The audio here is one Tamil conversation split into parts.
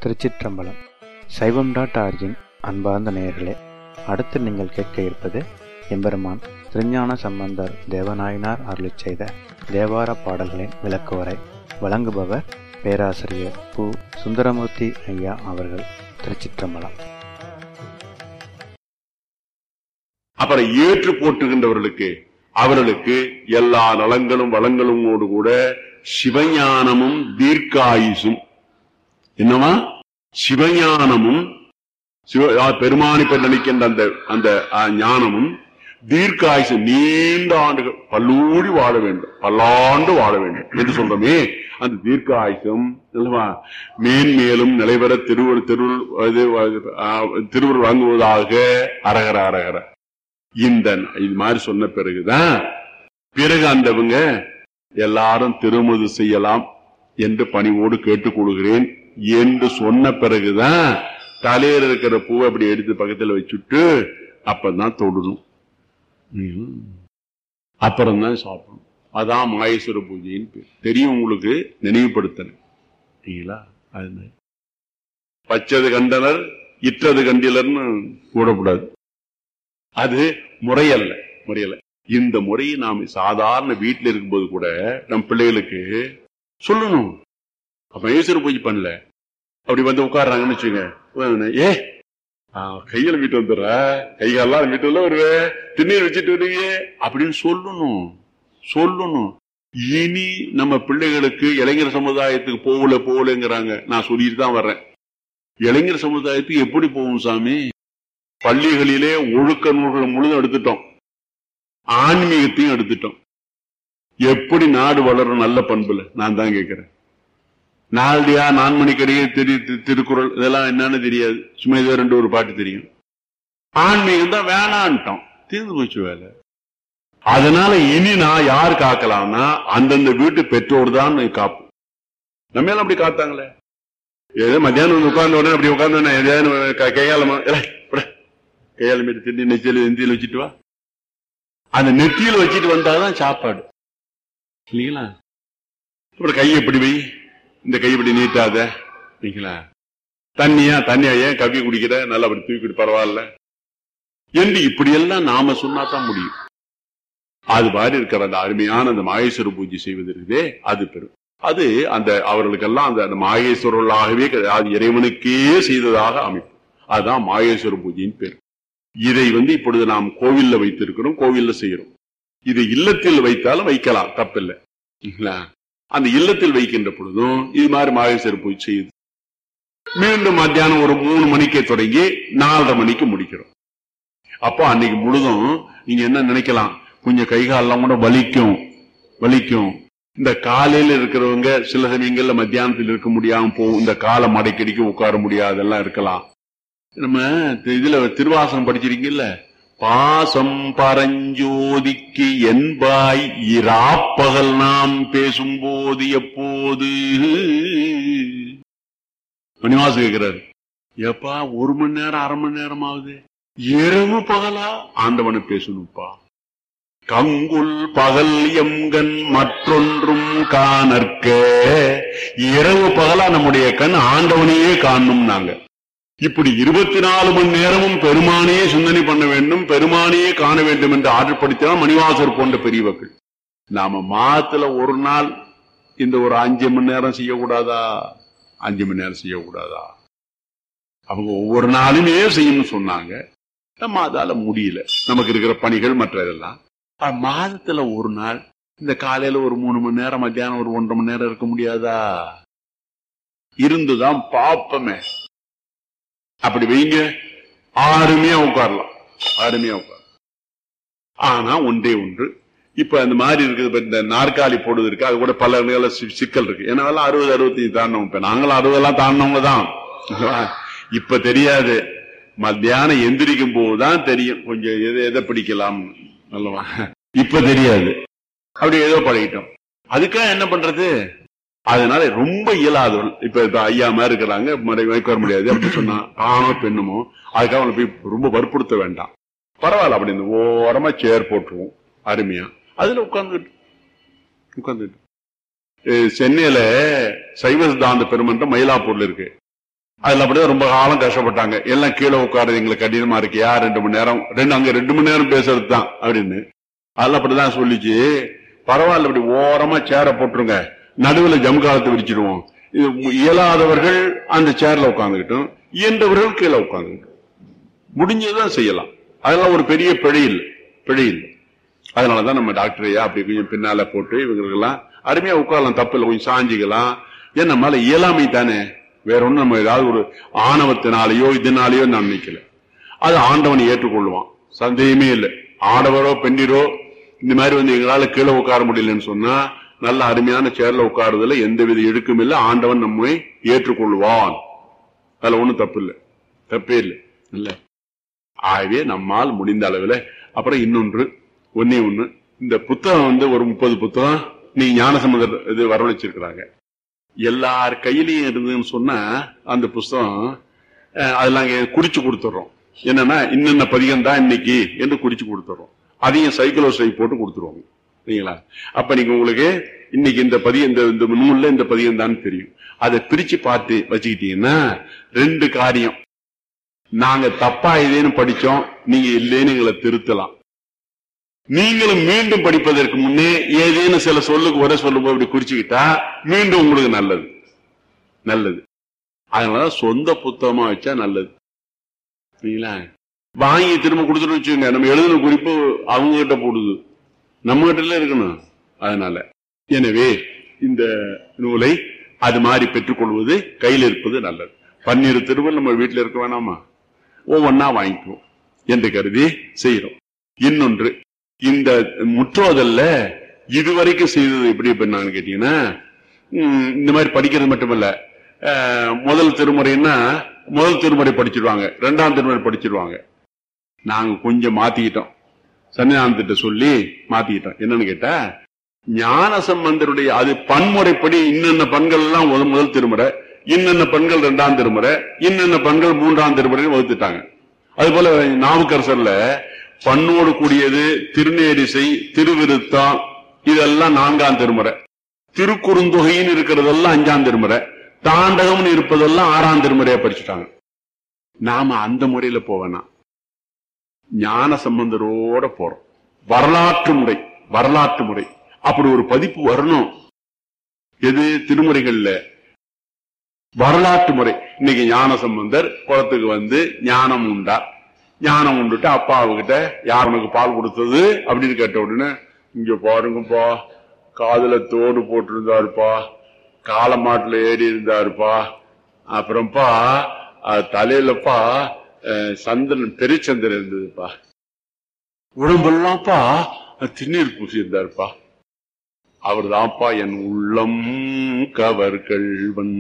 திருச்சிற்றம்பலம் சைவம் டாட் ஆர்ஜின் அன்பார்ந்த நேயர்களே அடுத்து நீங்கள் கேட்க இருப்பது எம்பெருமான் திருஞான சம்பந்தர் தேவநாயனார் அருளிச் செய்த தேவார பாடல்களின் விளக்குவரை வழங்குபவர் பேராசிரியர் பு சுந்தரமூர்த்தி ஐயா அவர்கள் திருச்சிற்றம்பலம் அப்புறம் ஏற்று போற்றுகின்றவர்களுக்கு அவர்களுக்கு எல்லா நலங்களும் வளங்களும் கூட சிவஞானமும் தீர்க்காயுசும் என்னவா சிவஞானமும் சிவ ஆ, பெருமானி நினைக்கின்ற அந்த அந்த ஆ, ஞானமும் தீர்க்காயுசு நீண்ட ஆண்டுகள் பல்லூடி வாழ வேண்டும் பல்லாண்டு வாழ வேண்டும் என்று சொல்றோமே அந்த தீர்க்காயுசும் அல்லவா மேன்மேலும் நிலைபெற திருவரு திருவுள் இது, ஆ, திருவுருள் வாங்குவதாக அரகர அரகர இந்த இது மாதிரி சொன்ன பிறகுதான் பிறகு அந்தவங்க எல்லாரும் திருமுது செய்யலாம் என்று பணிவோடு கேட்டுக் கொள்கிறேன் என்று சொன்ன பிறகுதான் தலையில இருக்கிற பூவை அப்படி எடுத்து பக்கத்துல வச்சுட்டு அப்பதான் தொடணும் அப்புறம் தான் சாப்பிடணும் அதான் மாயேஸ்வர பூஜைன்னு பேர் தெரியும் உங்களுக்கு நினைவுபடுத்தணும் சரிங்களா அது மாதிரி. பச்சது கண்டனர் இற்றது கண்டிலர்னு கூடக்கூடாது அது முறையல்ல முறையல்ல இந்த முறையை நாம் சாதாரண வீட்டில் இருக்கும்போது கூட நம் பிள்ளைகளுக்கு சொல்லணும் அப்ப ஈஸ்வர பூஜை பண்ணல அப்படி வந்து உட்கார்றாங்கன்னு வச்சுங்க உடனே, ஏ ஆ, கையில வீட்டு வந்துடுற கைகாலாம் வீட்டுல வருவே திண்ணீர் வச்சுட்டு வருவியே அப்படின்னு சொல்லணும் சொல்லணும் இனி நம்ம பிள்ளைகளுக்கு இளைஞர் சமுதாயத்துக்கு போகல போகலங்கிறாங்க நான் சொல்லிட்டு தான் வர்றேன் இளைஞர் சமுதாயத்துக்கு எப்படி போகும் சாமி பள்ளிகளிலே ஒழுக்க நூல்கள் முழுதும் எடுத்துட்டோம் ஆன்மீகத்தையும் எடுத்துட்டோம் எப்படி நாடு வளரும் நல்ல பண்புல நான் தான் கேட்கிறேன் நாலடியா நான்மணிக்கடியே திரு தி- திருக்குறள் இதெல்லாம் என்னன்னு தெரியாது சும்மா ஏதோ ரெண்டு ஒரு பாட்டு தெரியும் ஆன்மீகம் தான் வேணான்ட்டோம் தீர்ந்து போச்சு வேலை அதனால இனி நான் யார் காக்கலாம்னா அந்தந்த வீட்டு பெற்றோர் தான் காப்போம் நம்ம எல்லாம் அப்படி காத்தாங்களே ஏதோ மத்தியானம் வந்து உட்கார்ந்த உடனே அப்படி உட்கார்ந்த உடனே ஏதாவது க- கையால ம- ஏலே, இப்படி கையால மீட்டு திண்டி நெச்சியில நெத்தியில வச்சுட்டு வா அந்த நெத்தியில வச்சுட்டு வந்தாதான் சாப்பாடு இல்லைங்களா அப்புறம் கையை இப்படி வை இந்த கை இப்படி நீட்டாத இல்லைங்களா தண்ணியா தண்ணியா ஏன் கவி குடிக்கிற நல்லா அப்படி தூக்கிட்டு பரவாயில்ல என்று இப்படியெல்லாம் நாம சொன்னா தான் முடியும் அது மாதிரி இருக்கிற அந்த அருமையான அந்த மாகேஸ்வர பூஜை செய்வது இருக்குதே அது பெரும் அது அந்த அவர்களுக்கெல்லாம் அந்த அந்த மாகேஸ்வரர்களாகவே கிடையாது. அது இறைவனுக்கே செய்ததாக அமைப்பு அதுதான் மாகேஸ்வர பூஜையின் பேர் இதை வந்து இப்பொழுது நாம் கோவில்ல வைத்திருக்கிறோம் கோவில்ல செய்யறோம் இது இல்லத்தில் வைத்தாலும் வைக்கலாம் தப்பில்லை இல்லைங்களா? அந்த இல்லத்தில் வைக்கின்ற பொழுதும் இது மாதிரி மாகேஸ்வர பூஜை செய்யுது மீண்டும் மத்தியானம் ஒரு மூணு மணிக்கே தொடங்கி நாலரை மணிக்கு முடிக்கிறோம் அப்போ அன்னைக்கு முழுதும் நீங்க என்ன நினைக்கலாம் கொஞ்சம் கை காலெல்லாம் கூட வலிக்கும் வலிக்கும் இந்த காலையில இருக்கிறவங்க சில சமயங்கள்ல மத்தியானத்தில் இருக்க முடியாம போகும் இந்த காலை மடக்கடிக்க உட்கார முடியாதெல்லாம் இருக்கலாம் நம்ம தி- இதுல திருவாசகம் படிச்சிருக்கீங்கல்ல பாசம் பரஞ்சோதிக்கு என்பாய் இராப்பகல் நாம் பேசும்போது எப்போது மணிவாசு கேட்கிறாரு ஏப்பா ஒரு மணி நேரம் அரை மணி நேரம் ஆகுது இரவு பகலா ஆண்டவனை பேசணும்ப்பா கங்குல் பகல் எம்கண் மற்றொன்றும் காணற்க இரவு பகலா நம்முடைய கண் ஆண்டவனையே காணும் நாங்க இப்படி இருபத்தி நாலு மணி நேரமும் பெருமானையே சிந்தனை பண்ண வேண்டும் பெருமானையே காண வேண்டும் என்று ஆற்றுப்படுத்தினால் மணிவாசர் போன்ற பெரியவர்கள் நாம மாதத்துல ஒரு நாள் இந்த ஒரு அஞ்சு மணி நேரம் செய்யக்கூடாதா அஞ்சு மணி நேரம் செய்யக்கூடாதா அவங்க ஒவ்வொரு நாளுமே செய்யணும்னு சொன்னாங்க நம்ம அதால முடியல நமக்கு இருக்கிற பணிகள் மற்ற இதெல்லாம் ஆனா, மாதத்துல ஒரு நாள் இந்த காலையில ஒரு மூணு மணி நேரம் மத்தியானம் ஒரு ஒன்றரை மணி நேரம் இருக்க முடியாதா இருந்துதான் பாப்பமே அப்படி வைங்க ஆறுமையா உட்காரலாம் ஆறுமையா உட்காரலாம் ஆனா ஒன்றே ஒன்று இப்ப அந்த மாதிரி இருக்குது இப்ப இந்த நாற்காலி போடுவது இருக்கு அது கூட பல இடங்கள்ல சி- சிக்கல் இருக்கு ஏன்னா அதெல்லாம் அறுபது அறுபத்தி தாண்டவங்க இப்ப நாங்களும் அறுபதெல்லாம் தாண்டினவங்க தான் இப்ப தெரியாது மத்தியானம் எந்திரிக்கும் போதுதான் தெரியும் கொஞ்சம் எதை எதை பிடிக்கலாம் அல்லவா இப்ப தெரியாது அப்படி ஏதோ பழகிட்டோம் அதுக்காக என்ன பண்றது அதனால ரொம்ப இயலாதவர்கள் இப்ப இப்ப ஐயா மாதிரி இருக்கிறாங்க மறை வைக்க முடியாது அப்படி சொன்னா ஆணோ பெண்ணுமோ அதுக்காக அவங்களை போய் ரொம்ப வற்புறுத்த வேண்டாம் பரவாயில்ல அப்படி இந்த ஓரமா சேர் போட்டுருவோம் அருமையா அதுல உட்கார்ந்துட்டு உட்கார்ந்துட்டு அஹ் சென்னையில சைவ சித்தாந்த பெருமன்றம் மயிலாப்பூர்ல இருக்கு அதுல அப்படியே ரொம்ப காலம் கஷ்டப்பட்டாங்க எல்லாம் கீழே உட்காருது எங்களுக்கு கடினமா இருக்கியா ரெண்டு மணி நேரம் ரெண்டு அங்க ரெண்டு மணி நேரம் பேசுறது தான் அப்படின்னு அதுல அப்படிதான் சொல்லிச்சு பரவாயில்ல இப்படி ஓரமா சேர போட்டுருங்க நடுவுல ஜம்காலத்தை விரிச்சிடுவோம் இது இயலாதவர்கள் அந்த சேர்ல உட்காந்துக்கிட்டும் இயன்றவர்கள் கீழே உட்காந்துக்கிட்டும் முடிஞ்சதுதான் செய்யலாம் அதெல்லாம் ஒரு பெரிய பிழை இல்லை பிழை இல்லை அதனாலதான் நம்ம டாக்டரையா அப்படி கொஞ்சம் பின்னால போட்டு இவங்களுக்கெல்லாம் அருமையா உட்காரலாம் தப்பு இல்லை கொஞ்சம் சாஞ்சிக்கலாம் ஏன் நம்மளால இயலாமை தானே வேற ஒண்ணும் நம்ம ஏதாவது ஒரு ஆணவத்தினாலேயோ இதனாலேயோ நான் நினைக்கல அது ஆண்டவனை ஏற்றுக்கொள்வான் சந்தேகமே இல்லை ஆடவரோ பெண்டிரோ இந்த மாதிரி வந்து எங்களால கீழே உட்கார முடியலன்னு சொன்னா நல்ல அருமையான சேர்ல உட்காருதுல எந்தவித இழுக்கும் இல்லை ஆண்டவன் நம்மை ஏற்றுக்கொள்வான் அதுல ஒண்ணும் தப்பு இல்லை தப்பே இல்லை இல்ல ஆகவே நம்மால் முடிந்த அளவுல அப்புறம் இன்னொன்று ஒன்னே ஒண்ணு இந்த புத்தகம் வந்து ஒரு முப்பது புத்தகம் நீ ஞானசமுதர் இது வரவழைச்சிருக்கிறாங்க எல்லார் கையிலயும் இருந்ததுன்னு சொன்னா அந்த புஸ்தகம் அஹ், அதெல்லாம் அங்க குறிச்சு கொடுத்துடுறோம் என்னன்னா இன்னென்ன பதிகம் தான் இன்னைக்கு என்று குறிச்சு கொடுத்துடுறோம் அதையும் சைக்கிளோ சை போட்டு கொடுத்துருவாங்க சரிங்களா அப்ப நீங்க உங்களுக்கு இன்னைக்கு இந்த பதியம் இந்த இந்த நூல்ல இந்த பதியம் தான் தெரியும் அதை பிரிச்சு பார்த்து வச்சுக்கிட்டீங்கன்னா ரெண்டு காரியம் நாங்க தப்பா இதேன்னு படிச்சோம் நீங்க இல்லைன்னு எங்களை திருத்தலாம் நீங்களும் மீண்டும் படிப்பதற்கு முன்னே ஏதேனும் சில சொல்லுக்கு ஒரே சொல்லும்போது இப்படி குறிச்சுக்கிட்டா மீண்டும் உங்களுக்கு நல்லது நல்லது அதனால சொந்த புத்தகமா வச்சா நல்லது சரிங்களா வாங்கி திரும்ப கொடுத்துட்டு வச்சுங்க நம்ம எழுதின குறிப்பு அவங்க கிட்ட போடுது நம்ம கிட்ட இருக்கணும் அதனால எனவே இந்த நூலை அது மாதிரி பெற்றுக்கொள்வது கையில் இருப்பது நல்லது பன்னிரு திருவள் நம்ம வீட்டில் இருக்க வேணாமா ஒவ்வொன்னா வாங்கிக்குவோம் என்று கருதி செய்யறோம் இன்னொன்று இந்த முற்றோதல்ல இதுவரைக்கும் செய்தது எப்படி பண்ணாங்கன்னு கேட்டீங்கன்னா ம், இந்த மாதிரி படிக்கிறது மட்டுமல்ல அஹ், முதல் திருமுறைன்னா முதல் திருமுறை படிச்சிருவாங்க ரெண்டாம் திருமுறை படிச்சிருவாங்க நாங்க கொஞ்சம் மாத்திக்கிட்டோம் சன்னிதானத்திட்ட சொல்லி மாத்திக்கிட்டோம் என்னன்னு கேட்டா ஞான சம்பந்தருடைய அது பன்முறைப்படி இன்னென்ன பண்கள் எல்லாம் முதல் முதல் திருமுறை இன்னென்ன பண்கள் ரெண்டாம் திருமுறை இன்னென்ன பண்கள் மூன்றாம் திருமுறை வகுத்துட்டாங்க அது போல நாவுக்கரசர்ல பண்ணோடு கூடியது திருநேரிசை திருவிருத்தம் இதெல்லாம் நான்காம் திருமுறை திருக்குறுந்தொகைன்னு இருக்கிறதெல்லாம் அஞ்சாம் திருமுறை தாண்டகம்னு இருப்பதெல்லாம் ஆறாம் திருமுறையா படிச்சுட்டாங்க நாம அந்த முறையில போவேனா ஞான சம்பந்தரோட போறோம் வரலாற்று முறை வரலாற்று முறை அப்படி ஒரு பதிப்பு வரணும் எது திருமுறைகள்ல வரலாற்று முறை இன்னைக்கு ஞான சம்பந்தர் குளத்துக்கு வந்து ஞானம் உண்டா ஞானம் உண்டுட்டு அப்பா அவகிட்ட யார் உனக்கு பால் கொடுத்தது அப்படின்னு கேட்ட உடனே இங்க பாருங்கப்பா காதுல தோடு போட்டிருந்தாருப்பா காலமாட்டுல ஏறி இருந்தாருப்பா அப்புறம்ப்பா அஹ், தலையிலப்பா அஹ், சந்திரன் பெருச்சந்திரன் இருந்ததுப்பா உடம்பெல்லாம்ப்பா திருநீர் பூசி இருந்தாருப்பா அவர் தான்ப்பா என் உள்ளம் கவர்கள்வன்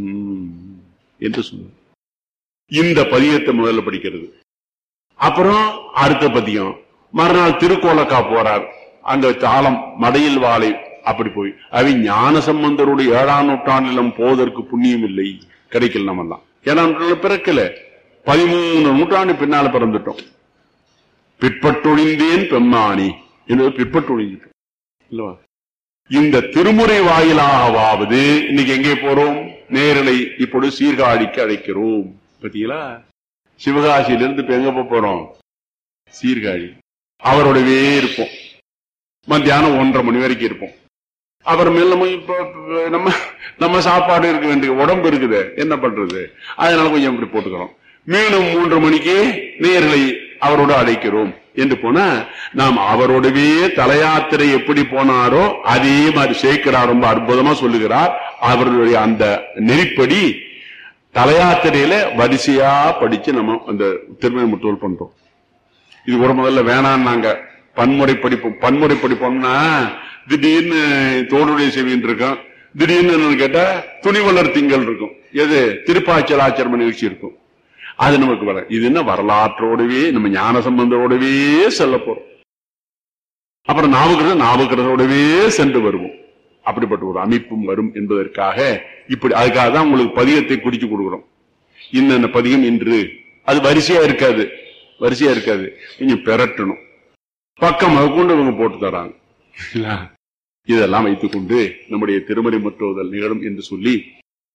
என்று சொன்னார் இந்த பதியத்தை முதல்ல படிக்கிறது அப்புறம் அடுத்த பதியம் மறுநாள் திருக்கோலக்கா போறார் அந்த தாளம் மடையில் வாழை அப்படி போய் அவை ஞான சம்பந்தருடைய ஏழாம் நூற்றாண்டிலும் போவதற்கு புண்ணியம் இல்லை கிடைக்கல நம்மெல்லாம் ஏழாம் நூற்றாண்டுல பிறக்கல பதிமூணு நூற்றாண்டு பின்னால பிறந்துட்டோம் பிற்பட்டொழிந்தேன் பெம்மானி என்பது பிற்பட்டொழிஞ்சிட்டோம் இல்லவா இந்த திருமுறை வாயிலாகவாவது இன்னைக்கு எங்கே போறோம் நேரலை இப்பொழுது சீர்காழிக்கு அழைக்கிறோம் பாத்தீங்களா சிவகாசியிலிருந்து இப்ப எங்க போப் போறோம் சீர்காழி அவரோடவே இருப்போம் மத்தியானம் ஒன்றரை மணி வரைக்கும் இருப்போம் அப்புறமேல் நம்ம இப்ப இப்ப நம்ம நம்ம சாப்பாடு இருக்க வேண்டிய உடம்பு இருக்குது என்ன பண்றது அதனால கொஞ்சம் இப்படி போட்டுக்கிறோம் மீண்டும் மூன்று மணிக்கு நேர்களை அவரோடு அழைக்கிறோம் என்று போனா நாம் அவரோடவே தலையாத்திரை எப்படி போனாரோ அதே மாதிரி சேர்க்கிறார் ரொம்ப அற்புதமா சொல்லுகிறார் அவருடைய அந்த நெறிப்படி தலையாத்திரையில வரிசையா படிச்சு நம்ம அந்த திருமண முற்றோல் பண்றோம் இது கூட முதல்ல வேணான்னாங்க பன்முறை படிப்போம் பன்முறை படிப்போம்னா திடீர்னு தோடுடைய செவின் இருக்கும் திடீர்னு என்னன்னு கேட்டா துணிவளர் திங்கள் இருக்கும் எது திருப்பாச்சல் ஆச்சரம நிகழ்ச்சி இருக்கும் அது நமக்கு வர இது என்ன வரலாற்றோடவே நம்ம ஞான சம்பந்தரோடவே செல்ல போறோம் அப்புறம் நாவுக்கிறத நாவுக்கிறதோடவே சென்று வருவோம் அப்படிப்பட்ட ஒரு அமைப்பும் வரும் என்பதற்காக இப்படி அதுக்காக தான் உங்களுக்கு பதிகத்தை குறிச்சு கொடுக்குறோம் இன்னென்ன பதிகம் இன்று அது வரிசையா இருக்காது வரிசையா இருக்காது கொஞ்சம் பெரட்டணும் பக்கம் கொண்டு இவங்க போட்டு தராங்க இதெல்லாம் வைத்துக்கொண்டு நம்முடைய திருமறை முற்றுவதல் நிகழும் என்று சொல்லி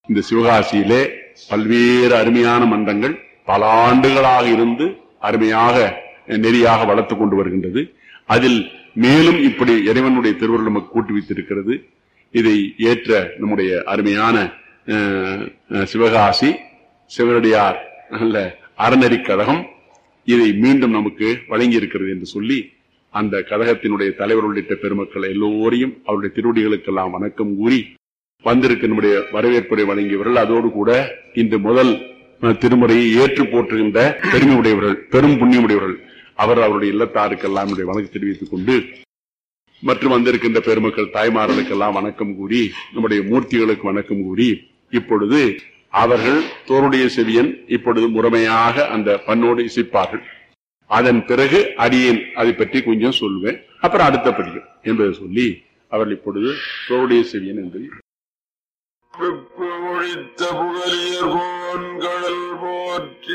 இந்த சிவகாசியிலே பல்வேறு அருமையான மன்றங்கள் பல ஆண்டுகளாக இருந்து அருமையாக நெறியாக வளர்த்து கொண்டு வருகின்றது அதில் மேலும் இப்படி இறைவனுடைய திருவருள் நமக்கு கூட்டி வைத்திருக்கிறது இதை ஏற்ற நம்முடைய அருமையான அஹ், அஹ், சிவகாசி சிவனடியார் அல்ல அறநெறி கழகம் இதை மீண்டும் நமக்கு வழங்கி இருக்கிறது என்று சொல்லி அந்த கழகத்தினுடைய தலைவர் உள்ளிட்ட பெருமக்கள் எல்லோரையும் அவருடைய திருவடிகளுக்கெல்லாம் வணக்கம் கூறி வந்திருக்க நம்முடைய வரவேற்புரை வழங்கியவர்கள் அதோடு கூட இன்று முதல் அஹ், திருமுறையை ஏற்று போற்றுகின்ற பெருமை உடையவர்கள் பெரும் புண்ணியமுடையவர்கள் அவர் அவருடைய இல்லத்தாருக்கெல்லாம் என்னுடைய வணக்கம் தெரிவித்துக் கொண்டு மற்றும் வந்திருக்கின்ற பெருமக்கள் தாய்மார்களுக்கெல்லாம் வணக்கம் கூறி நம்முடைய மூர்த்திகளுக்கு வணக்கம் கூறி இப்பொழுது அவர்கள் தோருடைய செவியன் இப்பொழுது முறைமையாக அந்த பண்ணோடு இசைப்பார்கள் அதன் பிறகு அடியேன் அதை பற்றி கொஞ்சம் சொல்லுவேன் அப்புறம் அடுத்த படிக்கும் என்பதை சொல்லி அவர்கள் இப்பொழுது தோருடைய செவியன் என்று வெப்பு ஒழித்த புகழியர் போன்கடல் போற்றி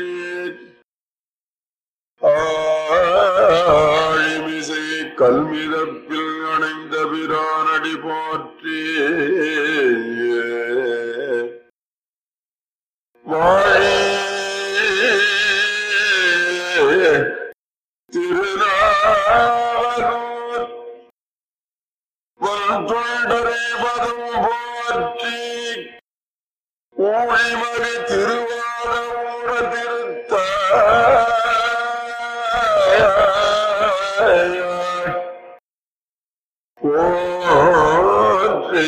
ஆழிமிசை கல்மிதப்பில் அணைந்த பிரானடி போற்றி வாழே திருநாவலூர் தொண்டரே பதம் போற்றி ஊழிமதி திருவாரூர திருத்த போற்றி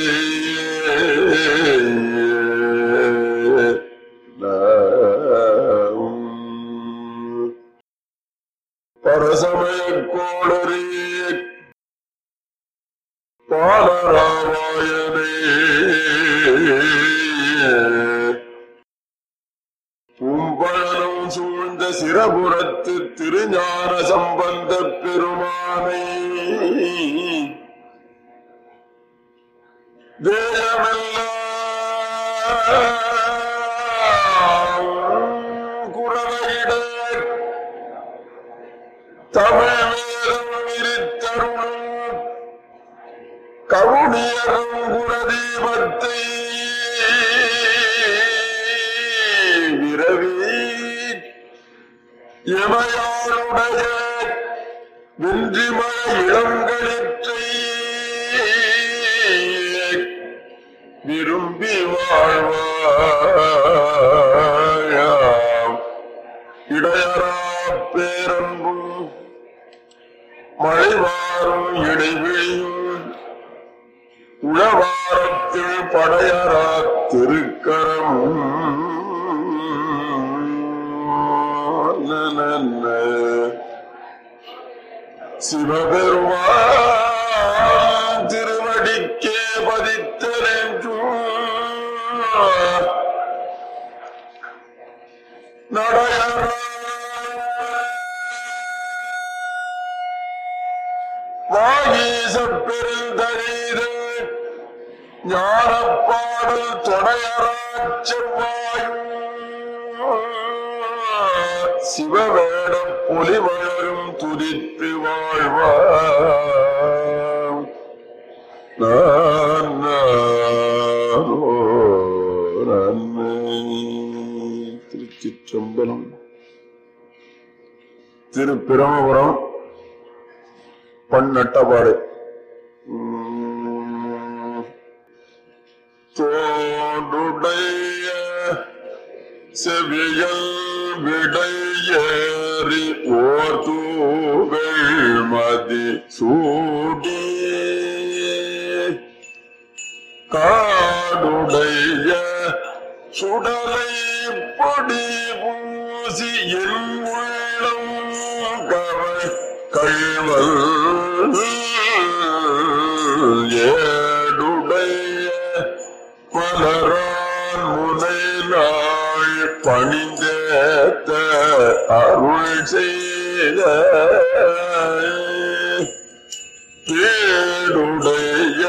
பரசமய கோடரே பாலராமாயணே பூம்பழனம் சூழ்ந்த சிரபுரத்து திருஞான சம்பந்த பெருமானை தேயமெல்லாம் குறவையிட தமிழ் வேதம் விரித்தருளும் கவுனியரும் குரதீபத்தை விரவி இமையாளுடைய வென்றிமழ இளங்களிற்றை விரும்பி வாழ்வாயாம் இடையரா பேரன்பும் மழைவாரும் இடைவெளியும் உழவாரத்தில் படையரா திருக்கரம் சிவபெருமான் திருவடிக்கே பதித்தனென்றும் வாகீச பெருந்தகைது ஞானப்பாடல் தொடையராச் செவ்வாயும் சிவவேட புலி வளரும் துதித்து வாழ்வாம் நான் நானோ நன்மை. திருச்சிற்றம்பலம் திருப்பிரமபுரம் பன்னட்டபாடு தோடுடைய செவியல் விடையேறி ஓர் தூகள் மதி சூடி காடுடைய சுடலை பொடி பூசி என் உள்ளம் கவை கழ்வல் ஏடுடைய மலரான் முனை நாள் பணிந்தேத்த அருள் செய்த பேடுடைய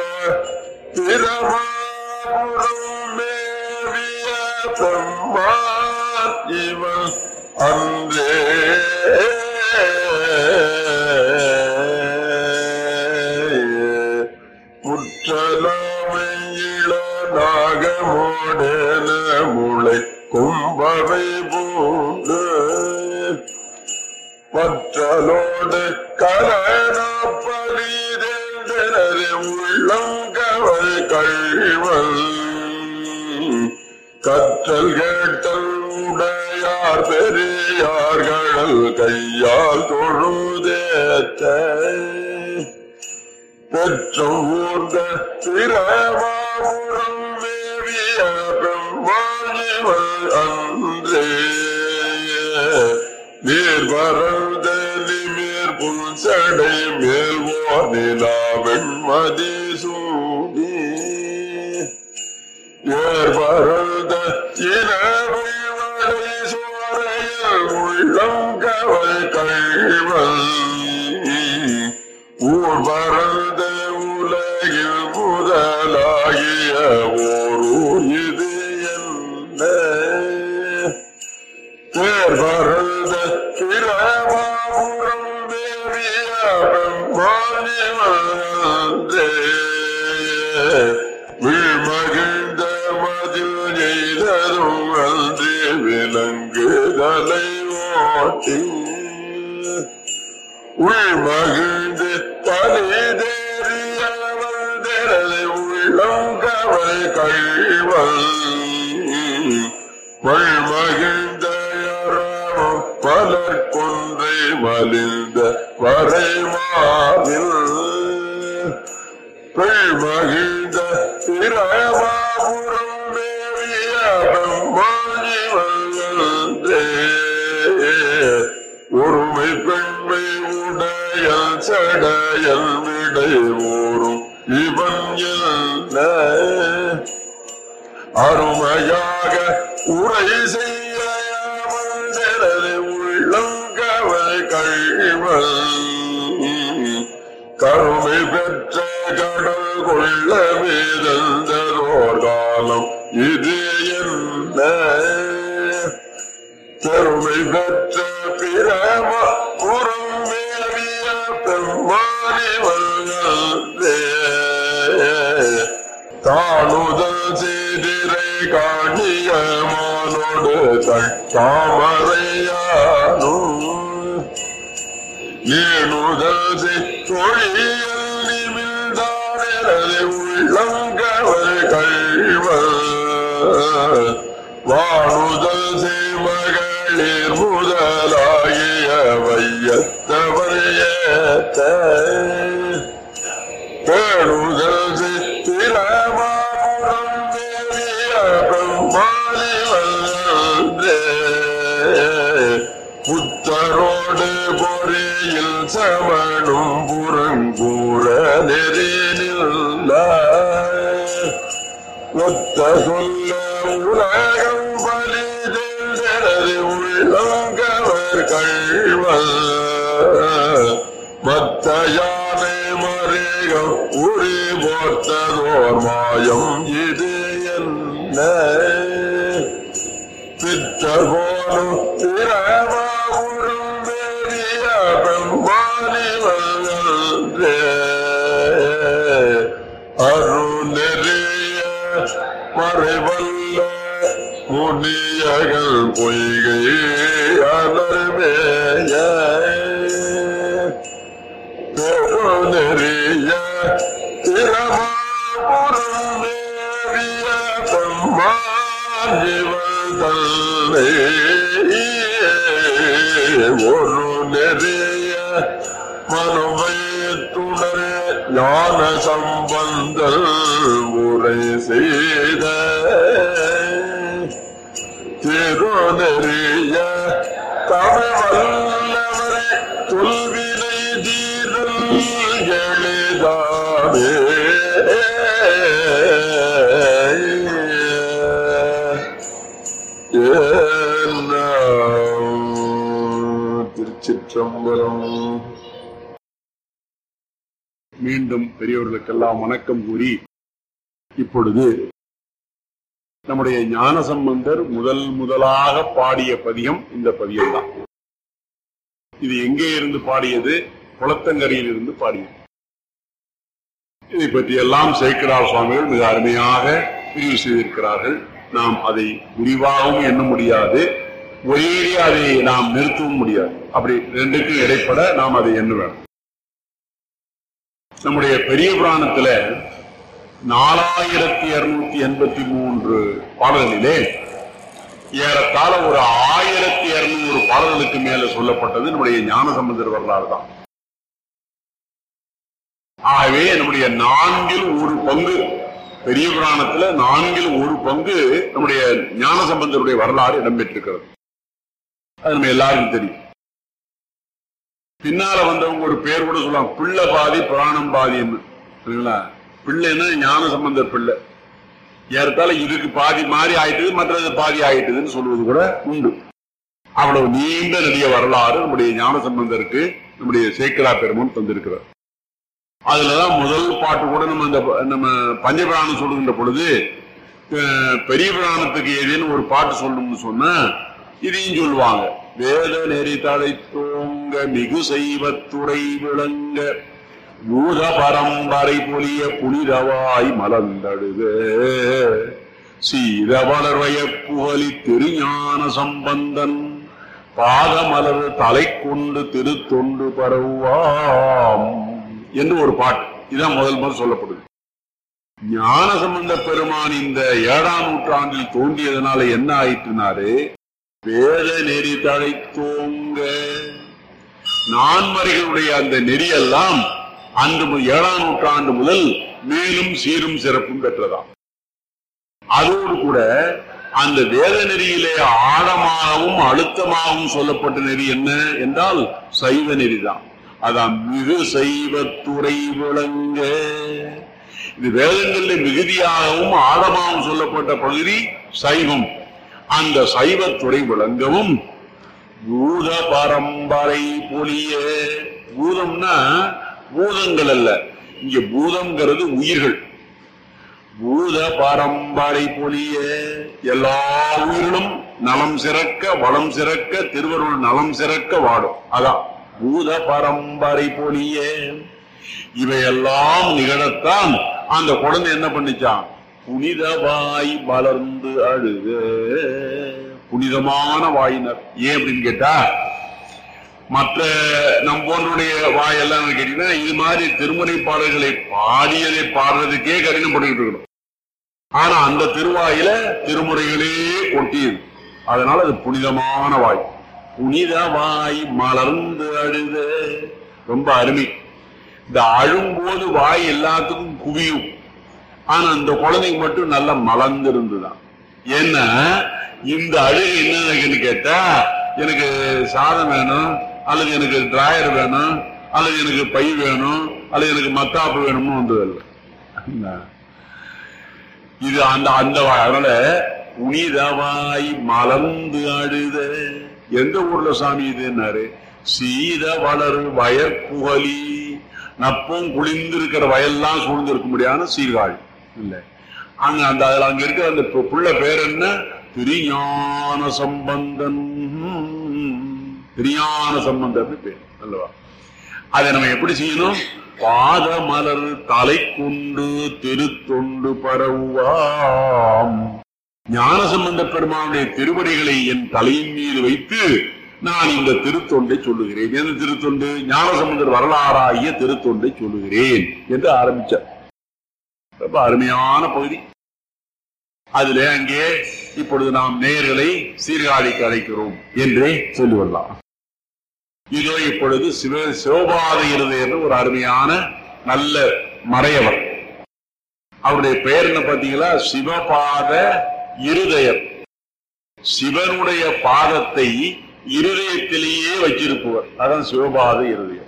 திறமாபுரம் மேவிய பெம்மான் இவன் அன்றே முற்றலாமையில நாகமோடன வரை பூண்டு பற்றலோடு கரணப்பலிதென்றனது உள்ளம் கவல் கழிவல் கற்றல் கேட்டல் உடையார் பெரியார்கள் கையால் தொழுதேத்த பெற்றும் ஊர்ந்த திரமாபுரம் மேவிய பெம்மாழிவள் அன்றே நீர் வறந்த நிமிர் புல்சடை மேல் ஓனிலா வெண்மதி சூடி ஏர் வறந்த இனவை வளை சோரையில் உள்ளம் கவல் கழிவல் ஊர் வறந்த உலகில் முதலாகிய ஓர் இது என்ன தேர் வறந்த கிரமாபுரம் தேவிய பெம்மானிவந்தே வீழ்மகிழ்ந்த மதில் எய்ததும் அன்றி விலங்குதலை ஓட்டி உள்மகிழ்ந்து தலைதேறியவந்தரது உள்ளம் கவல் கழிவல் வள்மகிழ்ந்த யரவம் பலர் கொன்றை மலிந்த வரைமாவில் பெழ்மகிழ்ந்த திரமாபுரம் தேவிய பெம்மாஞ்சிவந்தே ஒருமை பெண்மை உடைய சடையல் விடை ஊரும் இவன் என்ன அருமையாக உரை செய்ய மஞ்சரது உள்ளம் கவல் கழிவல் கருமை பெற்ற கடல் கொள்ள மீதந்தோர் காலம் இது என்ன பெருமை பெற்ற பிரம புறம் மேவிய பெம்மானி வந்தே தானுதல் செய்திரை காணிய மானோடு தட்டாமறையானும் ஏனுதல் தொழில் நிமிழ்ந்தானது உள்ளம் கவல் கழிவல் வானுதல் மகளிர் முதலாகிய வையத்தவர் ஏத்த தேடுதல் திரமாபுரம் தேவிய பெம்மாலி வந்தே புத்தரோடு பொறியில் சமணும் புறங்கூற நெறினில்ல ஒத்த சொல்ல உலகம் பலிதென்றனது உள்ளங்கவர் கழ்வல் மத்த யானை மறைகம் உரி போர்த்ததோர் மாயம் இது என்ன பித்தகோனும் திரமாபுரம் வேறிய பெம்பாலி வந்தே அருணெறிய மறைவல்ல முனியகள் பொய்கை அலர்மேய பெருநெறிய திரமாபுரம் வேறிய பெம்மாஞ்சிவந்தல்லே ஒரு நெறிய மனுவை துணர் ஞான சம்பந்தல் உரை செய்த திருநெறிய தமிழ் வல்லவரை தொல்வினை தீரல் எளிதாமே திருச்சிற்றம்பலம் மீண்டும் பெரியவர்களுக்கெல்லாம் வணக்கம் கூறி இப்பொழுது நம்முடைய ஞான சம்பந்தர் முதல் முதலாக பாடிய பதியம் இந்த பதியம் தான் இது எங்கே இருந்து பாடியது குளத்தங்கரையில் இருந்து பாடியது இதை பற்றி எல்லாம் சேக்கடார் சுவாமிகள் மிக அருமையாக பிரிவு செய்திருக்கிறார்கள் நாம் அதை விரிவாகவும் எண்ண முடியாது ஒரே அதை நாம் நிறுத்தவும் முடியாது அப்படி ரெண்டுக்கும் இடைப்பட நாம் அதை எண்ண வேண்டும் நம்முடைய பெரிய புராணத்துல நாலாயிரத்தி இருநூத்தி எண்பத்தி மூன்று பாடல்களிலே ஏறத்தாழ ஒரு ஆயிரத்தி இருநூறு பாடல்களுக்கு மேல சொல்லப்பட்டது நம்முடைய ஞான சம்பந்தர் வரலாறு தான் ஆகவே நம்முடைய நான்கில் ஒரு பங்கு பெரிய புராணத்துல நான்கில் ஒரு பங்கு நம்முடைய ஞான சம்பந்தருடைய வரலாறு இடம்பெற்றிருக்கிறது அது நம்ம எல்லாருக்கும் தெரியும் பின்னால வந்தவங்க ஒரு பேர் கூட சொல்லுவாங்க பிள்ளை பாதி புராணம் பாதின்னு சரிங்களா பிள்ளைன்னா ஞான சம்பந்தர் பிள்ளை ஏறத்தாழ இதுக்கு பாதி மாறி ஆயிட்டது மற்றது பாதி ஆயிட்டதுன்னு சொல்வது கூட உண்டு அவ்வளவு நீண்ட நெடிய வரலாறு நம்முடைய ஞான சம்பந்தருக்கு நம்முடைய சேக்கரா பெருமன் தந்திருக்கிறார் அதுலதான் முதல் பாட்டு கூட நம்ம இந்த நம்ம பஞ்சபிராணம் சொல்லுகின்ற பொழுது அஹ், பெரிய பிராணத்துக்கு ஏதேனும் ஒரு பாட்டு சொல்லணும்னு சொன்னா இதையும் சொல்லுவாங்க வேத நெறி தழைத்தோங்க மிகு செய்வத்துறை விளங்க பூத பரம்பரை பொலிய புனிதவாய் மலர்ந்தழுத சீதவளர்வய புகழி திருஞான சம்பந்தன் பாதமலர் தலை கொண்டு திருத்தொண்டு பரவுவாம் என்று ஒரு பாட்டு இதான் முதல் முதல் சொல்லப்படுது ஞான சம்பந்த பெருமான் இந்த ஏழாம் நூற்றாண்டில் தோன்றியதனால என்ன ஆயிற்றுனாரு வேத நெறி தழைத்தோங்க நான்மறைகளுடைய அந்த நெறியெல்லாம் அன்று மு- ஏழாம் நூற்றாண்டு முதல் மேலும் சீரும் சிறப்பும் பெற்றதாம் அதோடு கூட அந்த வேத நெறியிலே ஆழமாகவும் அழுத்தமாகவும் சொல்லப்பட்ட நெறி என்ன என்றால் சைவ நெறிதான் அதான் மிகு சைவத்துறை விளங்க இது வேதங்களில் மிகுதியாகவும் ஆழமாகவும் சொல்லப்பட்ட பகுதி சைவம் அந்த சைவத்துறை விளங்கவும் பூத பரம்பரை பொலிய பூதம்னா பூதங்கள் அல்ல இங்க பூதம்ங்கிறது உயிர்கள் பூத பரம்பரை பொலிய எல்லா உயிரிலும் நலம் சிறக்க வளம் சிறக்க திருவருள் நலம் சிறக்க வாடும் அதான் பூத பரம்பரை பொலிய இவையெல்லாம் நிகழத்தான் அந்த குழந்தை என்ன பண்ணிச்சான் புனிதவாய் மலர்ந்து அழுத புனிதமான வாயினர் ஏன் அப்படின்னு கேட்டா மற்ற நம் போன்றுடைய வாயெல்லாம் கேட்டீங்கன்னா இது மாதிரி திருமுறை பாடல்களை பாடியதை பாடுறதுக்கே கடினப்பட்டுக்கிட்டு இருக்கணும் ஆனா அந்த திருவாயில திருமுறைகளே கொட்டியது அதனால அது புனிதமான வாய் புனித வாய் மலர்ந்து அழுத ரொம்ப அருமை இந்த அழும்போது வாய் எல்லாத்துக்கும் குவியும் ஆனா அந்த குழந்தைக்கு மட்டும் நல்லா மலர்ந்து இருந்துதான் ஏன்னா இந்த அழுகை என்னன்னு கேட்டா எனக்கு சாதம் வேணும் அல்லது எனக்கு டிராயர் வேணும் அல்லது எனக்கு பை வேணும் அல்லது எனக்கு மத்தாப்பு வேணும்னு வந்ததில்லை இது அந்த அந்த வாய். அதனால புனிதவாய் மலர்ந்து அழுத எந்த ஊர்ல சாமி இதுன்னாரு சீத வளர் வயற்புகலி நப்பும் குளிந்திருக்கிற வயல்லாம் சூழ்ந்திருக்க முடியாத சீர்காழி இல்ல அங்க அந்த அதுல அங்க இருக்கிற அந்த பு- புள்ள பேர் என்ன திருஞான சம்பந்தன் திருஞான சம்பந்தன் பேர் அல்லவா அதை நம்ம எப்படி செய்யணும் பாத மலர் தலை கொண்டு திருத்தொண்டு பரவுவாம் ஞான சம்பந்த பெருமானுடைய திருவடிகளை என் தலையின் மீது வைத்து நான் இந்த திருத்தொண்டை சொல்லுகிறேன் எந்த திருத்தொண்டு ஞான சம்பந்தர் வரலாறாகிய திருத்தொண்டை சொல்லுகிறேன் என்று ஆரம்பிச்சார் ரொம்ப அருமையான பகுதி அதிலே அங்கே இப்பொழுது நாம் நேயர்களை சீர்காழிக்கு அழைக்கிறோம் என்றே சொல்லிவிடலாம் இதோ இப்பொழுது சிவ சிவபாத இருதயர் ஒரு அருமையான நல்ல மறையவர் அவருடைய பெயர் என்ன பார்த்தீங்களா சிவபாத இருதயர் சிவனுடைய பாதத்தை இருதயத்திலேயே வச்சிருப்பவர் அதான் சிவபாத இருதயம்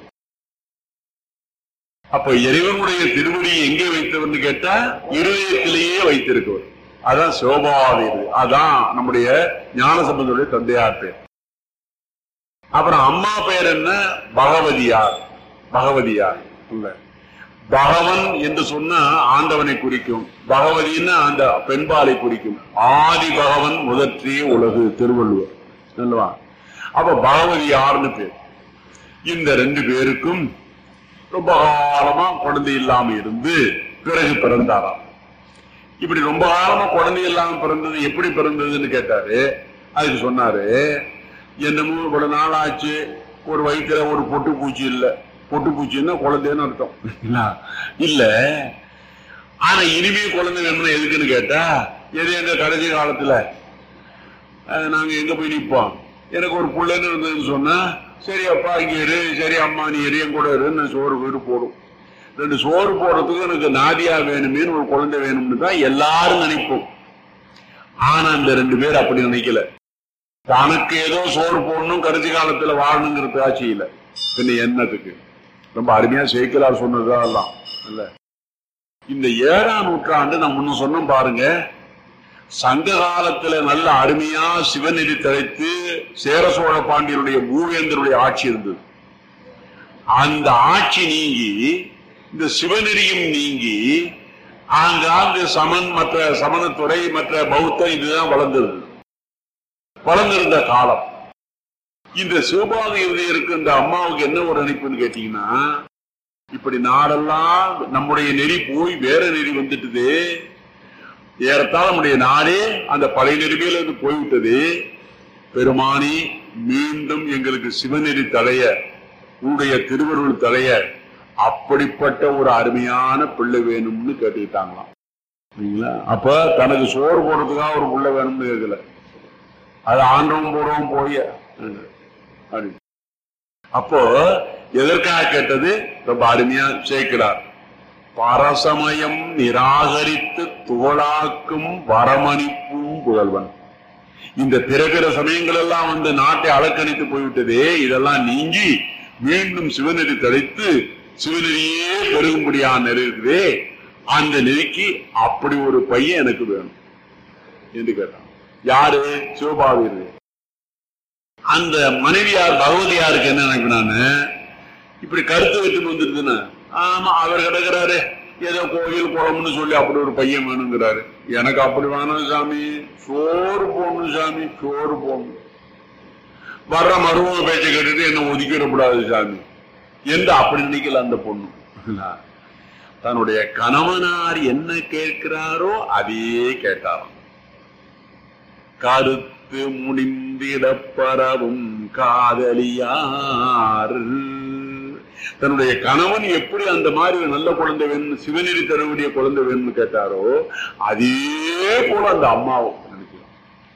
அப்ப இறைவனுடைய திருவடியை எங்கே வைத்தவர்னு கேட்டா இருதயத்திலேயே வைத்திருக்கவர் அதான் சிவபாத இருதயம் அதான் நம்முடைய ஞானசம்பந்தருடைய தந்தையார் பேர் அப்புறம் அம்மா பேர் என்ன பகவதியார் பகவதியார் இல்ல பகவன் என்று சொன்னா ஆண்டவனை குறிக்கும் பகவதின்னா அந்த பெண்பாலை குறிக்கும் ஆதி பகவன் முதற்றிய உலகு திருவள்ளுவர் அல்லவா அப்ப பகவதியார்னு பேர் இந்த ரெண்டு பேருக்கும் ரொம்ப காலமா குழந்தை இல்லாம இருந்து பிறகு பிறந்தாராம் இப்படி ரொம்ப காலமா குழந்தை இல்லாம பிறந்தது எப்படி பிறந்ததுன்னு கேட்டாரு அதுக்கு சொன்னாரு என்னமோ இவ்வளவு நாள் ஆச்சு ஒரு வயிற்றுல ஒரு பொட்டு பூச்சி இல்ல பொட்டு பூச்சின்னா குழந்தைன்னு அர்த்தம் இல்ல? இல்ல ஆனா இனிமே குழந்தை வேணும்னா எதுக்குன்னு கேட்டா எது எங்க கடைசி காலத்துல அஹ், நாங்க எங்க போய் நிப்போம் எனக்கு ஒரு புள்ளைன்னு இருந்ததுன்னு சொன்னா சரி அப்பா இங்க இரு சரி அம்மா நீ இரு என் கூட இரு சோறு வீடு போடும் ரெண்டு சோறு போடுறதுக்கு எனக்கு நாதியா வேணுமேனு ஒரு குழந்தை வேணும்னு தான் எல்லாரும் நினைப்போம் ஆனா இந்த ரெண்டு பேர் அப்படி நினைக்கல தனக்கு ஏதோ சோறு போடணும் கடைசி காலத்துல வாழணுங்கிறது ஆட்சி இல்ல பின்ன என்னத்துக்கு ரொம்ப அருமையா சேர்க்கலார் சொன்னதுதான் எல்லாம் இல்ல இந்த ஏழாம் நூற்றாண்டு நம்ம முன்ன சொன்னோம் பாருங்க சங்க காலத்துல நல்ல அருமையா சிவநெறி தழைத்து சேர சோழ பாண்டியனுடைய மூவேந்தருடைய ஆட்சி இருந்தது அந்த ஆட்சி நீங்கி இந்த சிவநெறியும் நீங்கி ஆங்காங்கு சமன் மற்ற சமணத்துறை மற்ற பௌத்தம் இதுதான் வளர்ந்தது வளர்ந்திருந்த காலம் இந்த சிவபாத இருதயருக்கு இந்த அம்மாவுக்கு என்ன ஒரு நினைப்புன்னு கேட்டீங்கன்னா இப்படி நாடெல்லாம் நம்முடைய நெறி போய் வேற நெறி வந்துட்டுது ஏறத்தாழ நம்முடைய நாடே அந்த பழைய நெறிமையில இருந்து போய்விட்டது பெருமானி மீண்டும் எங்களுக்கு சிவநெறி தடைய உன்னுடைய திருவருள் தடைய அப்படிப்பட்ட ஒரு அருமையான பிள்ளை வேணும்னு கேட்டுக்கிட்டாங்களாம் சரிங்களா அப்ப தனக்கு சோறு போடுறதுக்காக ஒரு பிள்ளை வேணும்னு கேட்கல அது ஆண்டவன் போடுவோம் போய அப்படி. அப்போ எதற்காக கேட்டது ரொம்ப அருமையா சேர்க்கிறார் பரசமயம் நிராகரித்து துவளாக்கும் வரமணிப்பும் புகழ்வன் இந்த பிற பிற சமயங்கள் எல்லாம் வந்து நாட்டை அலக்கணித்து போய்விட்டதே இதெல்லாம் நீங்கி மீண்டும் சிவநெறி தழைத்து சிவநெறியே பெருகும்படியான நெறி இருக்குதே அந்த நெறிக்கு அப்படி ஒரு பையன் எனக்கு வேணும் என்று கேட்டான் யாரு சிவபாவியர் அந்த மனைவியார் பகவதியாருக்கு என்ன நினைக்கிறான்னு இப்படி கருத்து வெட்டு வந்துருதுன்னு ஆமா அவர் கிடக்குறாரு ஏதோ கோயில் குளம்னு சொல்லி அப்படி ஒரு பையன் வேணுங்கிறாரு எனக்கு அப்படி வேணும் சாமி சோறு போடணும் சாமி சோறு போடணும் வர்ற மருமக பேச்சை கேட்டுட்டு என்ன ஒதுக்கிடக்கூடாது சாமி என்று அப்படி நினைக்கல அந்த பொண்ணு தன்னுடைய கணவனார் என்ன கேட்கிறாரோ அதையே கேட்டாராம் கருத்து முடிந்திட பரவும் காதலியார் தன்னுடைய கணவன் எப்படி அந்த மாதிரி ஒரு நல்ல குழந்தை வேணும் சிவநெறி தரக்கூடிய குழந்தை வேணும்னு கேட்டாரோ அதே போல அந்த அம்மாவும் நினைக்கலாம்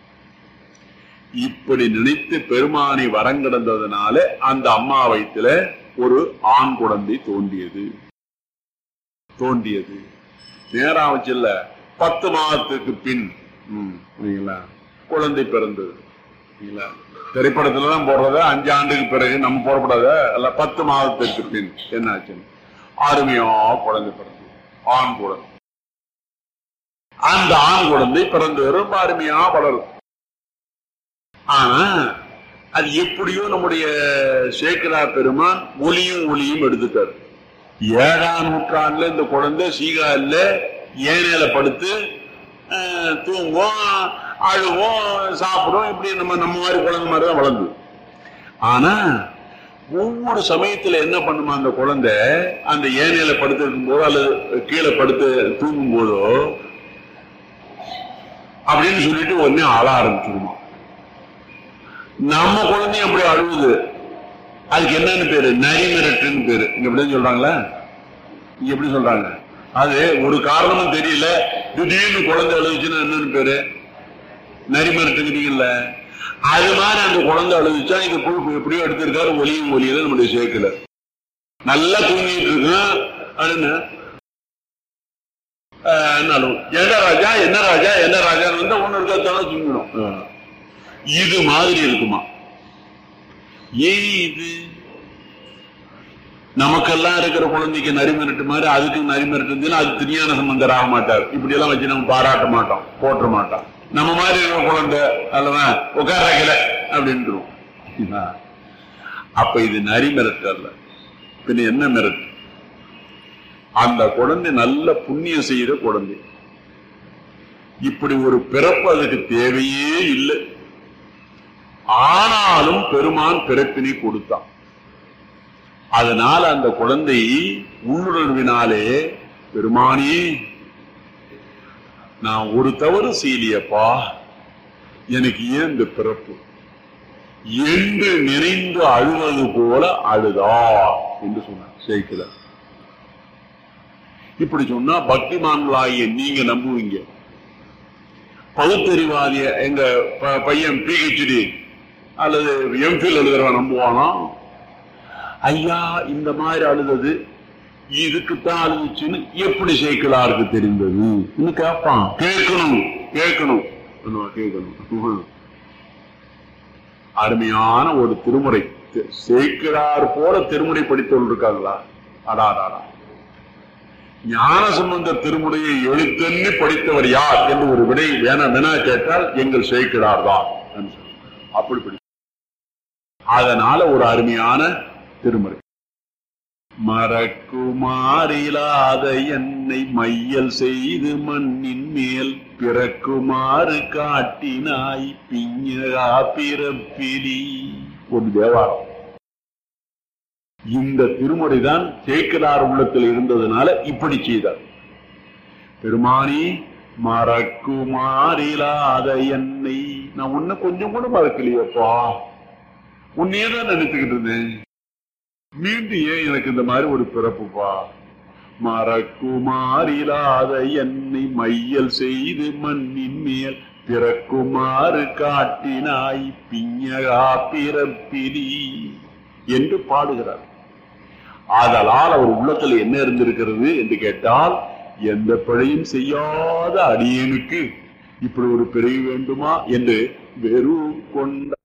இப்படி நினைத்து பெருமானை வரங்கிடந்ததுனால அந்த அம்மா வயித்துல ஒரு ஆண் குழந்தை தோன்றியது தோன்றியது நேரம் வச்சுல்ல பத்து மாதத்துக்கு பின் ம், சரிங்களா குழந்தை பிறந்தது சரிங்களா திரைப்படத்துல தான் போடுறத அஞ்சு ஆண்டுக்கு பிறகு நம்ம போடக்கூடாத அல்ல பத்து மாதத்திற்கு பின் என்ன ஆச்சுன்னு அருமையா குழந்தை பிறந்தது ஆண் குழந்தை அந்த ஆண் குழந்தை பிறந்து ரொம்ப அருமையா வளரும் ஆனா அது எப்படியோ நம்முடைய சேக்கரா பெருமான் ஒளியும் ஒளியும் எடுத்துட்டார் ஏழாம் நூற்றாண்டுல இந்த குழந்தை சீகால்ல ஏனையில படுத்து அஹ், தூங்கும் அழுவும் சாப்பிடும் இப்படி நம்ம நம்ம மாதிரி குழந்தை மாதிரி தான் வளர்ந்து ஆனா ஒவ்வொரு சமயத்துல என்ன பண்ணுமா அந்த குழந்தை அந்த ஏனையில படுத்திருக்கும் போதோ அல்லது கீழே படுத்து தூங்கும் போதோ அப்படின்னு சொல்லிட்டு உடனே அழ ஆரம்பிச்சிருமா நம்ம குழந்தையும் அப்படி அழுவுது அதுக்கு என்னன்னு பேரு நரிமிரட்டுன்னு பேரு இங்க எப்படி சொல்றாங்களா இங்க எப்படி சொல்றாங்க அது ஒரு காரணமும் தெரியல திடீர்னு குழந்தை அழுதுச்சுன்னா என்னன்னு பேரு நரிமிரட்டுங்கிறீங்கல்ல அது மாதிரி அந்த குழந்தை அழுதுச்சா இந்த புழுப்பு எப்படியோ எடுத்திருக்காரு ஒலியும் ஒலியில நம்முடைய சேர்க்கல நல்லா தூங்கிட்டு இருக்கான் அழுன்னு ஆஹ், என்ன அழுவும் என்ன ராஜா என்ன ராஜா என்ன ராஜான்னு வந்தா ஒண்ணு இருக்கிறதால தூங்கிடும் இது மாதிரி இருக்குமா ஏன் இது நமக்கெல்லாம் இருக்கிற குழந்தைக்கு நரிமிரட்டு மாதிரி அதுக்கு நரிமிரட்டு இருந்துச்சுன்னா அது திருஞான சம்பந்தர் ஆக மாட்டார் இப்படி எல்லாம் வச்சு நம்ம பாராட்ட மாட்டோம் போற்ற மாட்டோம் நம்ம மாதிரி இருக்கிற குழந்தை அல்லவா உட்கார வைக்கல அப்படின்ட்டுரும் அப்ப இது நரி மிரட்டு அல்ல பின்ன என்ன மிரட்டு அந்த குழந்தை நல்ல புண்ணியம் செய்யற குழந்தை இப்படி ஒரு பிறப்பு அதுக்கு தேவையே இல்லை ஆனாலும் பெருமான் பிறப்பினை கொடுத்தான் அதனால அந்த குழந்தை உள்ளுணர்வினாலே பெருமானே நான் ஒரு தவறு செய்யலையப்பா எனக்கு ஏன் இந்த பிறப்பு என்று நினைந்து அழுவது போல அழுதா என்று சொன்னார் சேர்க்கிறார் இப்படி சொன்னா பக்திமான்களாகிய நீங்க நம்புவீங்க பகுத்தறிவாதிய எங்க ப- பையன் பிஹெச்டி அல்லது எம்ஃபில் எழுதுறவன் நம்புவானா ஐயா இந்த மாதிரி அழுதது இதுக்குத்தான் அழுதுச்சுன்னு எப்படி சேர்க்கலாருக்கு தெரிந்தது இன்னும் கேட்பான் கேட்கணும் கேட்கணும் என்னவா கேட்கணும் அருமையான ஒரு திருமுறை சேர்க்கிறார் போல திருமுறை படித்தவர்கள் இருக்காங்களா அடாடாடா ஞான சம்பந்த திருமுறையை எழுத்தெண்ணி படித்தவர் யார் என்று ஒரு விடை வேண வினா கேட்டால் எங்கள் சேர்க்கிறார் தான் என்று சொல்லுவார். அப்படி படி அதனால ஒரு அருமையான திருமுறை மறக்குமாறிலாத என்னை மையல் செய்து மண்ணின் மேல் பிறக்குமாறு காட்டினாய் பிஞகா பிறப்பிலி ஒரு தேவாரம் இந்த திருமுறைதான் சேக்கலார் உள்ளத்தில் இருந்ததுனால இப்படி செய்தார் பெருமானி மறக்குமாறிலாத என்னை நான் உன்னை கொஞ்சம் கூட மறக்கலையப்பா உன்னையே தான் நினைச்சுக்கிட்டு இருந்தேன் மீண்டும் ஏன் எனக்கு இந்த மாதிரி ஒரு பிறப்புப்பா மறக்குமாறிலாத என்னை மையல் செய்து மண்ணின் மேல் பிறக்குமாறு காட்டினாய் பிஞகா பிறப்பிலி என்று பாடுகிறார் ஆதலால் அவர் உள்ளத்தில் என்ன இருந்திருக்கிறது என்று கேட்டால் எந்த பிழையும் செய்யாத அடியனுக்கு இப்படி ஒரு பிறவி வேண்டுமா என்று வெறு கொண்ட